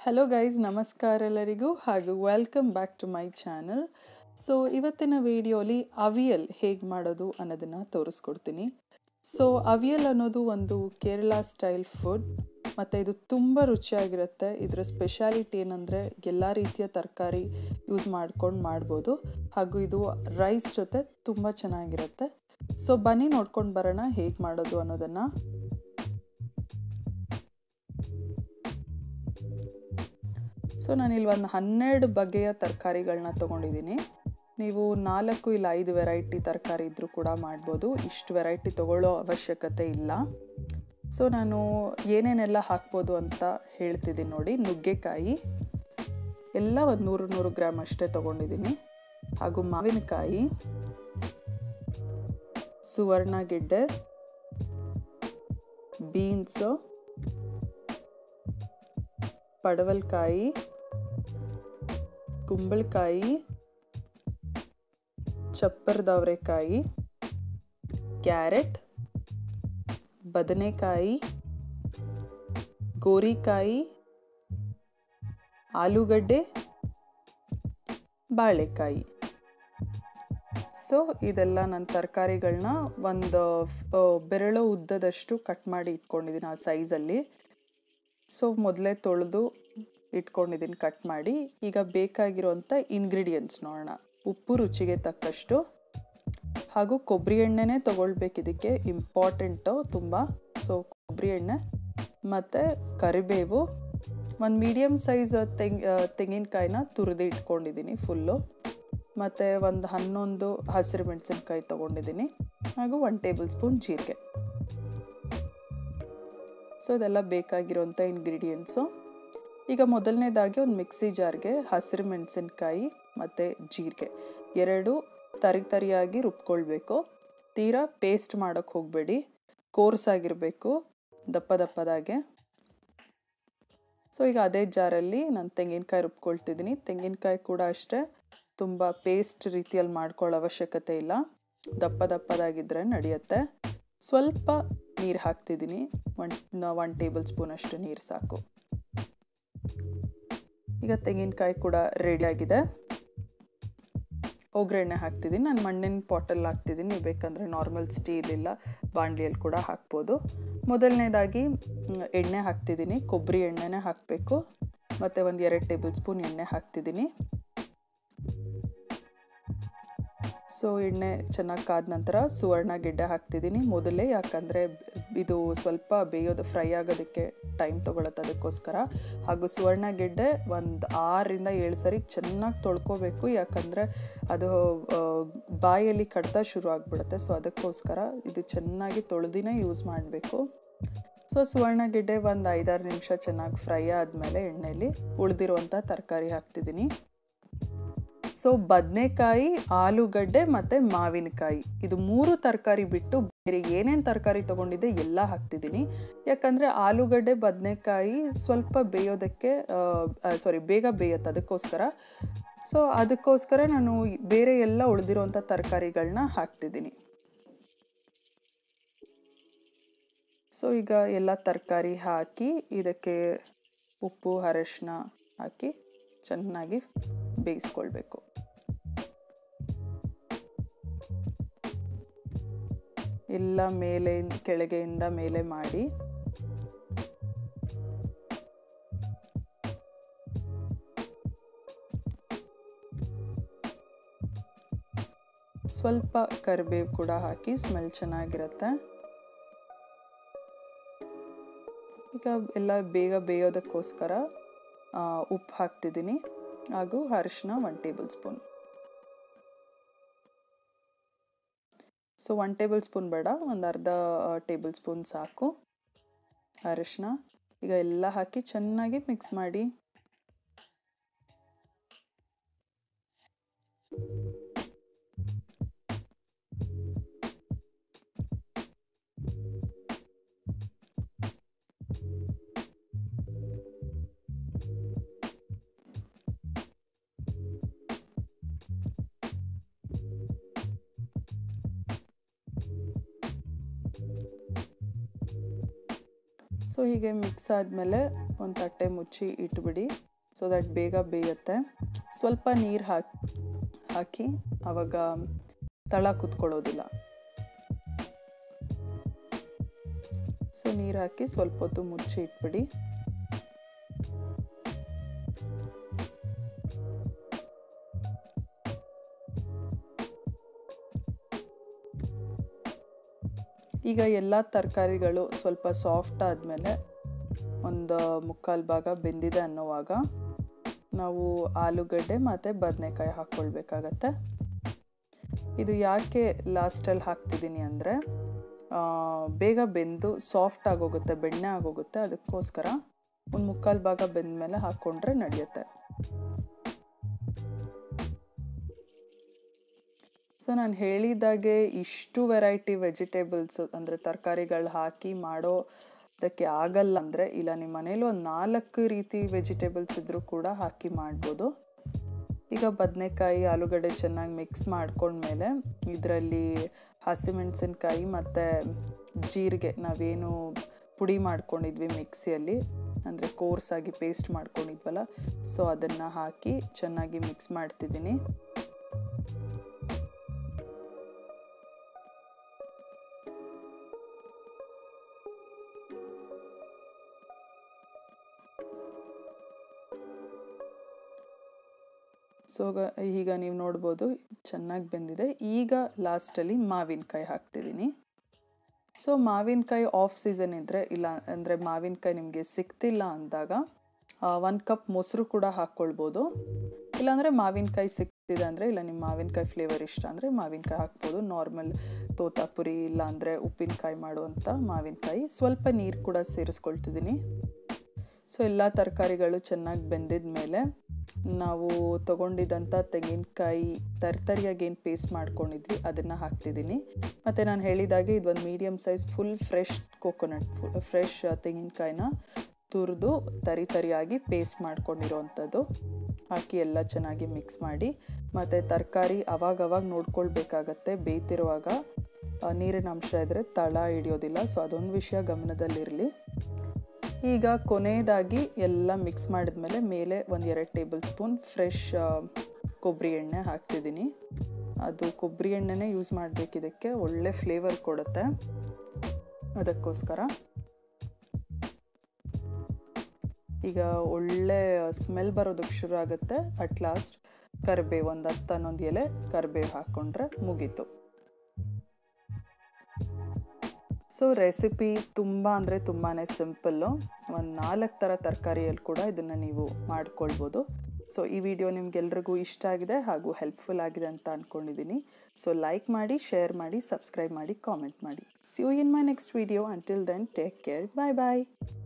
hello guys ನಮಸ್ಕಾರ ಎಲ್ಲರಿಗೂ ಹಾಗೂ welcome back to my channel so ಇವತ್ತಿನ ವಿಡಿಯೋಲಿ ಅವಿಯಲ್ ಹೇಗೆ ಮಾಡೋದು ಅನ್ನೋದನ್ನು ತೋರಿಸ್ಕೊಡ್ತೀನಿ ಸೊ ಅವಿಯಲ್ ಅನ್ನೋದು ಒಂದು ಕೇರಳ ಸ್ಟೈಲ್ ಫುಡ್ ಮತ್ತು ಇದು ತುಂಬ ರುಚಿಯಾಗಿರುತ್ತೆ ಇದರ ಸ್ಪೆಷಾಲಿಟಿ ಏನಂದರೆ ಎಲ್ಲ ರೀತಿಯ ತರಕಾರಿ ಯೂಸ್ ಮಾಡ್ಕೊಂಡು ಮಾಡ್ಬೋದು ಹಾಗೂ ಇದು ರೈಸ್ ಜೊತೆ ತುಂಬ ಚೆನ್ನಾಗಿರುತ್ತೆ ಸೊ ಬನ್ನಿ ನೋಡ್ಕೊಂಡು ಬರೋಣ ಹೇಗೆ ಮಾಡೋದು ಅನ್ನೋದನ್ನು ಸೊ ನಾನಿಲ್ಲಿ ಒಂದು ಹನ್ನೆರಡು ಬಗೆಯ ತರಕಾರಿಗಳನ್ನ ತೊಗೊಂಡಿದ್ದೀನಿ ನೀವು ನಾಲ್ಕು ಇಲ್ಲ ಐದು ವೆರೈಟಿ ತರಕಾರಿ ಇದ್ದರೂ ಕೂಡ ಮಾಡ್ಬೋದು ಇಷ್ಟು ವೆರೈಟಿ ತೊಗೊಳ್ಳೋ ಅವಶ್ಯಕತೆ ಇಲ್ಲ ಸೊ ನಾನು ಏನೇನೆಲ್ಲ ಹಾಕ್ಬೋದು ಅಂತ ಹೇಳ್ತಿದ್ದೀನಿ ನೋಡಿ ನುಗ್ಗೆಕಾಯಿ ಎಲ್ಲ ಒಂದು ನೂರು ನೂರು ಗ್ರಾಮ್ ಅಷ್ಟೇ ತೊಗೊಂಡಿದ್ದೀನಿ ಹಾಗೂ ಮಾವಿನಕಾಯಿ ಸುವರ್ಣ ಗೆಡ್ಡೆ ಬೀನ್ಸು ಪಡವಲ್ಕಾಯಿ ಕುಂಬಳಕಾಯಿ ಚಪ್ಪರದವರೆಕಾಯಿ ಕ್ಯಾರೆಟ್ ಬದನೆಕಾಯಿ ಗೋರಿಕಾಯಿ ಆಲೂಗಡ್ಡೆ ಬಾಳೆಕಾಯಿ ಸೊ ಇದೆಲ್ಲ ನನ್ನ ತರಕಾರಿಗಳನ್ನ ಒಂದು ಬೆರಳು ಉದ್ದದಷ್ಟು ಕಟ್ ಮಾಡಿ ಇಟ್ಕೊಂಡಿದ್ದೀನಿ ಆ ಸೈಜಲ್ಲಿ ಸೊ ಮೊದಲೇ ತೊಳೆದು ಇಟ್ಕೊಂಡಿದ್ದೀನಿ ಕಟ್ ಮಾಡಿ ಈಗ ಬೇಕಾಗಿರೋಂಥ ಇಂಗ್ರೀಡಿಯೆಂಟ್ಸ್ ನೋಡೋಣ ಉಪ್ಪು ರುಚಿಗೆ ತಕ್ಕಷ್ಟು ಹಾಗೂ ಕೊಬ್ಬರಿ ಎಣ್ಣೆನೇ ತೊಗೊಳ್ಬೇಕು ಇದಕ್ಕೆ ಇಂಪಾರ್ಟೆಂಟು ತುಂಬ ಸೊ ಕೊಬ್ಬರಿ ಎಣ್ಣೆ ಮತ್ತು ಕರಿಬೇವು ಒಂದು ಮೀಡಿಯಮ್ ಸೈಜ್ ತೆಂಗ್ ತೆಂಗಿನಕಾಯಿನ ತುರಿದು ಇಟ್ಕೊಂಡಿದ್ದೀನಿ ಫುಲ್ಲು ಮತ್ತು ಒಂದು ಹನ್ನೊಂದು ಹಸಿರು ಮೆಣಸಿನ್ಕಾಯಿ ತೊಗೊಂಡಿದ್ದೀನಿ ಹಾಗೂ ಒನ್ ಟೇಬಲ್ ಸ್ಪೂನ್ ಜೀರಿಗೆ ಸೊ ಇದೆಲ್ಲ ಬೇಕಾಗಿರೋಂಥ ಇಂಗ್ರೀಡಿಯೆಂಟ್ಸು ಈಗ ಮೊದಲನೇದಾಗಿ ಒಂದು ಮಿಕ್ಸಿ ಜಾರ್ಗೆ ಹಸಿರು ಮೆಣಸಿನ್ಕಾಯಿ ಮತ್ತು ಜೀರಿಗೆ ಎರಡು ತರಿ ತರಿಯಾಗಿ ರುಬ್ಕೊಳ್ಬೇಕು ತೀರಾ ಪೇಸ್ಟ್ ಮಾಡೋಕ್ಕೆ ಹೋಗಬೇಡಿ ಕೋರ್ಸಾಗಿರಬೇಕು ದಪ್ಪ ದಪ್ಪದಾಗೆ ಸೊ ಈಗ ಅದೇ ಜಾರಲ್ಲಿ ನಾನು ತೆಂಗಿನಕಾಯಿ ರುಬ್ಕೊಳ್ತಿದ್ದೀನಿ ತೆಂಗಿನಕಾಯಿ ಕೂಡ ಅಷ್ಟೇ ತುಂಬ ಪೇಸ್ಟ್ ರೀತಿಯಲ್ಲಿ ಮಾಡ್ಕೊಳ್ಳೋ ಅವಶ್ಯಕತೆ ಇಲ್ಲ ದಪ್ಪ ದಪ್ಪದಾಗಿದ್ದರೆ ನಡೆಯುತ್ತೆ ಸ್ವಲ್ಪ ನೀರು ಹಾಕ್ತಿದ್ದೀನಿ ಒನ್ ಒನ್ ಟೇಬಲ್ ಸ್ಪೂನ್ ಅಷ್ಟು ನೀರು ಸಾಕು ಈಗ ತೆಂಗಿನಕಾಯಿ ಕೂಡ ರೆಡಿಯಾಗಿದೆ ಒಗ್ಗರಣೆ ಹಾಕ್ತಿದ್ದೀನಿ ನಾನು ಮಣ್ಣಿನ ಪಾಟಲ್ಲಿ ಹಾಕ್ತಿದ್ದೀನಿ ನೀವು ಬೇಕಂದರೆ ನಾರ್ಮಲ್ ಸ್ಟೀಲ್ ಇಲ್ಲ ಬಾಣಲಿಯಲ್ಲಿ ಕೂಡ ಹಾಕ್ಬೋದು ಮೊದಲನೇದಾಗಿ ಎಣ್ಣೆ ಹಾಕ್ತಿದ್ದೀನಿ ಕೊಬ್ಬರಿ ಎಣ್ಣೆನೇ ಹಾಕಬೇಕು ಮತ್ತು ಒಂದು ಎರಡು ಟೇಬಲ್ ಸ್ಪೂನ್ ಎಣ್ಣೆ ಹಾಕ್ತಿದ್ದೀನಿ ಸೊ ಎಣ್ಣೆ ಚೆನ್ನಾಗಿ ಕಾದ ನಂತರ ಸುವರ್ಣ ಗೆಡ್ಡೆ ಹಾಕ್ತಿದ್ದೀನಿ ಮೊದಲೇ ಯಾಕಂದರೆ ಇದು ಸ್ವಲ್ಪ ಬೇಯೋದು ಫ್ರೈ ಆಗೋದಕ್ಕೆ ಟೈಮ್ ತೊಗೊಳತ್ತೆ ಅದಕ್ಕೋಸ್ಕರ ಹಾಗೂ ಸುವರ್ಣ ಗೆಡ್ಡೆ ಒಂದು ಆರರಿಂದ ಏಳು ಸರಿ ಚೆನ್ನಾಗಿ ತೊಳ್ಕೊಬೇಕು ಯಾಕಂದರೆ ಅದು ಬಾಯಲ್ಲಿ ಕಡ್ತ ಶುರು ಆಗಿಬಿಡುತ್ತೆ ಸೊ ಅದಕ್ಕೋಸ್ಕರ ಇದು ಚೆನ್ನಾಗಿ ತೊಳೆದಿನೇ ಯೂಸ್ ಮಾಡಬೇಕು ಸೊ ಸುವರ್ಣ ಗೆಡ್ಡೆ ಒಂದು ಐದಾರು ನಿಮಿಷ ಚೆನ್ನಾಗಿ ಫ್ರೈ ಆದಮೇಲೆ ಎಣ್ಣೆಯಲ್ಲಿ ಉಳಿದಿರುವಂಥ ತರಕಾರಿ ಹಾಕ್ತಿದ್ದೀನಿ ಸೊ ಬದನೆಕಾಯಿ ಆಲೂಗಡ್ಡೆ ಮತ್ತು ಮಾವಿನಕಾಯಿ ಇದು ಮೂರು ತರಕಾರಿ ಬಿಟ್ಟು ಬೇರೆ ಏನೇನು ತರಕಾರಿ ತೊಗೊಂಡಿದ್ದೆ ಎಲ್ಲ ಹಾಕ್ತಿದ್ದೀನಿ ಯಾಕಂದರೆ ಆಲೂಗಡ್ಡೆ ಬದನೆಕಾಯಿ ಸ್ವಲ್ಪ ಬೇಯೋದಕ್ಕೆ ಸಾರಿ ಬೇಗ ಬೇಯುತ್ತೆ ಅದಕ್ಕೋಸ್ಕರ ಸೊ ಅದಕ್ಕೋಸ್ಕರ ನಾನು ಬೇರೆ ಎಲ್ಲ ಉಳಿದಿರೋಂಥ ತರಕಾರಿಗಳನ್ನ ಹಾಕ್ತಿದ್ದೀನಿ ಸೊ ಈಗ ಎಲ್ಲ ತರಕಾರಿ ಹಾಕಿ ಇದಕ್ಕೆ ಉಪ್ಪು ಅರಶಿನ ಹಾಕಿ ಚೆನ್ನಾಗಿ ಬೇಯಿಸ್ಕೊಳ್ಬೇಕು ಎಲ್ಲ ಮೇಲೆ ಕೆಳಗೆಯಿಂದ ಮೇಲೆ ಮಾಡಿ ಸ್ವಲ್ಪ ಕರಿಬೇವು ಕೂಡ ಹಾಕಿ ಸ್ಮೆಲ್ ಚೆನ್ನಾಗಿರುತ್ತೆ ಈಗ ಎಲ್ಲ ಬೇಗ ಬೇಯೋದಕ್ಕೋಸ್ಕರ ಉಪ್ಪು ಹಾಕ್ತಿದ್ದೀನಿ ಹಾಗೂ ಅರಿಶಿನ one tablespoon so one tablespoon ಬೇಡ ಒಂದು ಅರ್ಧ ಟೇಬಲ್ ಸ್ಪೂನ್ ಸಾಕು ಅರಿಶಿನ ಈಗ ಎಲ್ಲ ಹಾಕಿ ಚೆನ್ನಾಗಿ ಮಿಕ್ಸ್ ಮಾಡಿ ಸೊ ಹೀಗೆ ಮಿಕ್ಸ್ ಆದಮೇಲೆ ಒಂದು ತಟ್ಟೆ ಮುಚ್ಚಿ ಇಟ್ಬಿಡಿ ಸೊ ದಟ್ ಬೇಗ ಬೇಯುತ್ತೆ ಸ್ವಲ್ಪ ನೀರು ಹಾಕಿ ಹಾಕಿ ಆವಾಗ ತಳ ಕುತ್ಕೊಳ್ಳೋದಿಲ್ಲ ಸೊ ನೀರು ಹಾಕಿ ಸ್ವಲ್ಪ ಹೊತ್ತು ಮುಚ್ಚಿ ಇಟ್ಬಿಡಿ ಈಗ ಎಲ್ಲ ತರಕಾರಿಗಳು ಸ್ವಲ್ಪ ಸಾಫ್ಟ್ ಆದಮೇಲೆ ಒಂದು ಮುಕ್ಕಾಲು ಭಾಗ ಬೆಂದಿದೆ ಅನ್ನೋವಾಗ ನಾವು ಆಲೂಗಡ್ಡೆ ಮತ್ತು ಬದನೆಕಾಯಿ ಹಾಕ್ಕೊಳ್ಬೇಕಾಗತ್ತೆ ಇದು ಯಾಕೆ ಲಾಸ್ಟಲ್ಲಿ ಹಾಕ್ತಿದ್ದೀನಿ ಅಂದರೆ ಬೇಗ ಬೆಂದು ಸಾಫ್ಟ್ ಆಗೋಗುತ್ತೆ ಬೆಣ್ಣೆ ಆಗೋಗುತ್ತೆ ಅದಕ್ಕೋಸ್ಕರ ಒಂದು ಮುಕ್ಕಾಲು ಭಾಗ ಬೆಂದ ಮೇಲೆ ಹಾಕ್ಕೊಂಡ್ರೆ ನಡೆಯುತ್ತೆ ಸೊ ನಾನು ಹೇಳಿದಾಗೆ ಇಷ್ಟು ವೆರೈಟಿ ವೆಜಿಟೇಬಲ್ಸ್ ಅಂದರೆ ತರಕಾರಿಗಳು ಹಾಕಿ ಮಾಡೋದಕ್ಕೆ ಆಗಲ್ಲ ಅಂದರೆ ಇಲ್ಲ ನಿಮ್ಮ ಮನೇಲಿ ಒಂದು ನಾಲ್ಕು ರೀತಿ ವೆಜಿಟೇಬಲ್ಸ್ ಇದ್ದರೂ ಕೂಡ ಹಾಕಿ ಮಾಡ್ಬೋದು ಈಗ ಬದನೆಕಾಯಿ ಆಲೂಗಡ್ಡೆ ಚೆನ್ನಾಗಿ ಮಿಕ್ಸ್ ಮಾಡ್ಕೊಂಡ್ಮೇಲೆ ಇದರಲ್ಲಿ ಹಸಿಮೆಣಸಿನ್ಕಾಯಿ ಮತ್ತು ಜೀರಿಗೆ ನಾವೇನು ಪುಡಿ ಮಾಡ್ಕೊಂಡಿದ್ವಿ ಮಿಕ್ಸಿಯಲ್ಲಿ ಅಂದರೆ ಕೋರ್ಸಾಗಿ ಪೇಸ್ಟ್ ಮಾಡ್ಕೊಂಡಿದ್ವಲ್ಲ ಸೊ ಅದನ್ನು ಹಾಕಿ ಚೆನ್ನಾಗಿ ಮಿಕ್ಸ್ ಮಾಡ್ತಿದ್ದೀನಿ ಸೊ ಈಗ ನೀವು ನೋಡ್ಬೋದು ಚೆನ್ನಾಗಿ ಬೆಂದಿದೆ ಈಗ ಲಾಸ್ಟಲ್ಲಿ ಮಾವಿನಕಾಯಿ ಹಾಕ್ತಿದ್ದೀನಿ ಸೊ ಮಾವಿನಕಾಯಿ ಆಫ್ ಸೀಸನ್ ಇದ್ದರೆ ಇಲ್ಲ ಅಂದರೆ ಮಾವಿನಕಾಯಿ ನಿಮಗೆ ಸಿಗ್ತಿಲ್ಲ ಅಂದಾಗ ಒಂದು ಕಪ್ ಮೊಸರು ಕೂಡ ಹಾಕ್ಕೊಳ್ಬೋದು ಇಲ್ಲಾಂದರೆ ಮಾವಿನಕಾಯಿ ಸಿಗ್ತಿದೆ ಅಂದರೆ ಇಲ್ಲ ನಿಮ್ಮ ಮಾವಿನಕಾಯಿ ಫ್ಲೇವರ್ ಇಷ್ಟ ಅಂದರೆ ಮಾವಿನಕಾಯಿ ಹಾಕ್ಬೋದು ನಾರ್ಮಲ್ ತೋತಾಪುರಿ ಇಲ್ಲಾಂದರೆ ಉಪ್ಪಿನಕಾಯಿ ಮಾಡುವಂಥ ಮಾವಿನಕಾಯಿ ಸ್ವಲ್ಪ ನೀರು ಕೂಡ ಸೇರಿಸ್ಕೊಳ್ತಿದ್ದೀನಿ ಸೊ ಎಲ್ಲ ತರಕಾರಿಗಳು ಚೆನ್ನಾಗಿ ಬೆಂದಿದ ಮೇಲೆ ನಾವು ತೊಗೊಂಡಿದ್ದಂಥ ತೆಂಗಿನಕಾಯಿ ತರ್ತರಿಯಾಗಿ ಏನು ಪೇಸ್ಟ್ ಮಾಡ್ಕೊಂಡಿದ್ವಿ ಅದನ್ನು ಹಾಕ್ತಿದ್ದೀನಿ ಮತ್ತು ನಾನು ಹೇಳಿದಾಗೆ ಇದೊಂದು medium size full fresh coconut fresh ತೆಂಗಿನಕಾಯಿನ ತುರಿದು ತರಿ ತರಿಯಾಗಿ ಪೇಸ್ಟ್ ಮಾಡ್ಕೊಂಡಿರೋವಂಥದ್ದು ಹಾಕಿ ಎಲ್ಲ ಚೆನ್ನಾಗಿ ಮಿಕ್ಸ್ ಮಾಡಿ ಮತ್ತು ತರಕಾರಿ ಅವಾಗವಾಗ ನೋಡ್ಕೊಳ್ಬೇಕಾಗತ್ತೆ ಬೇಯ್ತಿರುವಾಗ ನೀರಿನ ಅಂಶ ಇದ್ದರೆ ತಳ ಹಿಡಿಯೋದಿಲ್ಲ ಸೊ ಅದೊಂದು ವಿಷಯ ಗಮನದಲ್ಲಿರಲಿ ಈಗ ಕೊನೆಯದಾಗಿ ಎಲ್ಲ ಮಿಕ್ಸ್ ಮಾಡಿದ್ಮೇಲೆ ಮೇಲೆ ಒಂದು ಎರಡು ಟೇಬಲ್ ಸ್ಪೂನ್ ಫ್ರೆಶ್ ಕೊಬ್ಬರಿ ಎಣ್ಣೆ ಹಾಕ್ತಿದ್ದೀನಿ ಅದು ಕೊಬ್ಬರಿ ಎಣ್ಣೆನೇ ಯೂಸ್ ಮಾಡಬೇಕು ಇದಕ್ಕೆ ಒಳ್ಳೆ ಫ್ಲೇವರ್ ಕೊಡುತ್ತೆ ಅದಕ್ಕೋಸ್ಕರ ಈಗ ಒಳ್ಳೆ ಸ್ಮೆಲ್ ಬರೋದಕ್ಕೆ ಶುರು ಆಗುತ್ತೆ ಅಟ್ ಲಾಸ್ಟ್ ಕರಿಬೇವು ಒಂದು ಹತ್ತು ಹನ್ನೊಂದು ಎಲೆ ಕರಿಬೇವು ಹಾಕ್ಕೊಂಡ್ರೆ ಮುಗೀತು ಸೊ ರೆಸಿಪಿ ತುಂಬ ಅಂದರೆ ತುಂಬಾ ಸಿಂಪಲ್ಲು ಒಂದು ನಾಲ್ಕು ಥರ ತರಕಾರಿಯಲ್ಲಿ ಕೂಡ ಇದನ್ನು ನೀವು ಮಾಡ್ಕೊಳ್ಬೋದು ಸೊ ಈ ವಿಡಿಯೋ ನಿಮ್ಗೆಲ್ರಿಗೂ ಇಷ್ಟ ಆಗಿದೆ ಹಾಗೂ ಹೆಲ್ಪ್ಫುಲ್ ಆಗಿದೆ ಅಂತ ಅಂದ್ಕೊಂಡಿದ್ದೀನಿ ಸೊ ಲೈಕ್ ಮಾಡಿ ಶೇರ್ ಮಾಡಿ ಸಬ್ಸ್ಕ್ರೈಬ್ ಮಾಡಿ ಕಾಮೆಂಟ್ ಮಾಡಿ see you in my next video until then take care bye bye